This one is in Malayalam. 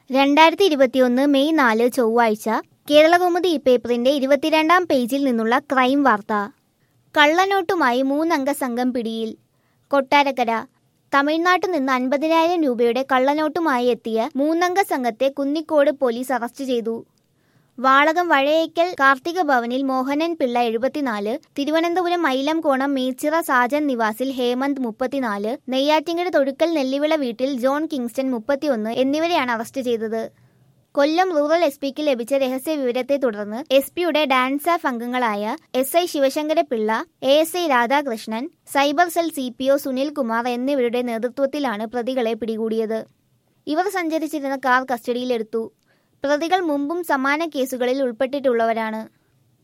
രണ്ടായിരത്തി ഇരുപത്തിയൊന്ന് മെയ് നാല് ചൊവ്വാഴ്ച കേരളകൗമുദി ഈ പേപ്പറിന്റെ ഇരുപത്തിരണ്ടാം പേജിൽ നിന്നുള്ള ക്രൈം വാർത്ത കള്ളനോട്ടുമായി മൂന്നംഗ സംഘം പിടിയിൽ കൊട്ടാരക്കര തമിഴ്നാട്ടിൽ നിന്ന് അൻപതിനായിരം രൂപയുടെ കള്ളനോട്ടുമായി എത്തിയ മൂന്നംഗ സംഘത്തെ കുന്നിക്കോട് പോലീസ് അറസ്റ്റ് ചെയ്തു വാളകം വഴയേക്കൽ കാർത്തിക ഭവനിൽ മോഹനൻ പിള്ള എഴുപത്തിനാല് തിരുവനന്തപുരം മൈലംകോണം മേച്ചിറ സാജൻ നിവാസിൽ ഹേമന്ത് മുപ്പത്തിനാല് നെയ്യാറ്റിങ്കര തൊടുക്കൽ നെല്ലിവിള വീട്ടിൽ ജോൺ കിങ്സ്റ്റൺ മുപ്പത്തിയൊന്ന് എന്നിവരെയാണ് അറസ്റ്റ് ചെയ്തത് കൊല്ലം റൂറൽ എസ് പിക്ക് ലഭിച്ച രഹസ്യ വിവരത്തെ തുടർന്ന് എസ് പിയുടെ ഡാൻസ് ആഫ് അംഗങ്ങളായ S I Sivasankara Pillai A S I Radhakrishnan cyber cell C P O Sunilkumar എന്നിവരുടെ നേതൃത്വത്തിലാണ് പ്രതികളെ പിടികൂടിയത് ഇവർ സഞ്ചരിച്ചിരുന്ന കാർ കസ്റ്റഡിയിലെടുത്തു പ്രതികൾ മുമ്പും സമാന കേസുകളിൽ ഉൾപ്പെട്ടിട്ടുള്ളവരാണ്